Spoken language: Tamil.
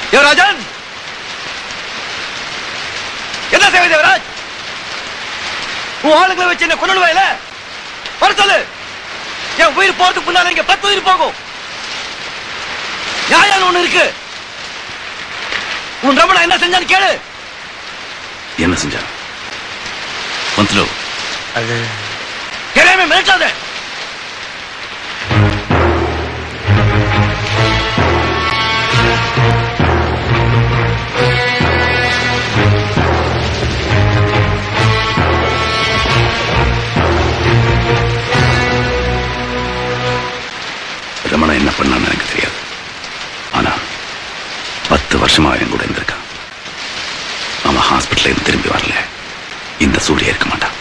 தேவராஜன் என்ன சேவை தேவராஜ் உன் ஆளுங்களை வச்சு என்ன கொண்டுடுவாயில வர சொல்லு என் உயிர் போறதுக்கு முன்னால இங்க பத்து உயிர் போகும் நியாயம் ஒண்ணு இருக்கு உன் ரமணா என்ன செஞ்சான்னு கேளு என்ன செஞ்சான் வந்துடு அது கேளாம மிரட்டாத ரமணா என்ன பண்ணான்னு எனக்கு தெரியாது ஆனா பத்து வருஷமா என் கூட இருந்திருக்கான் அவன் ஹாஸ்பிட்டல்ல இருந்து திரும்பி வரல இந்த சூழ்நிலை இருக்க மாட்டான்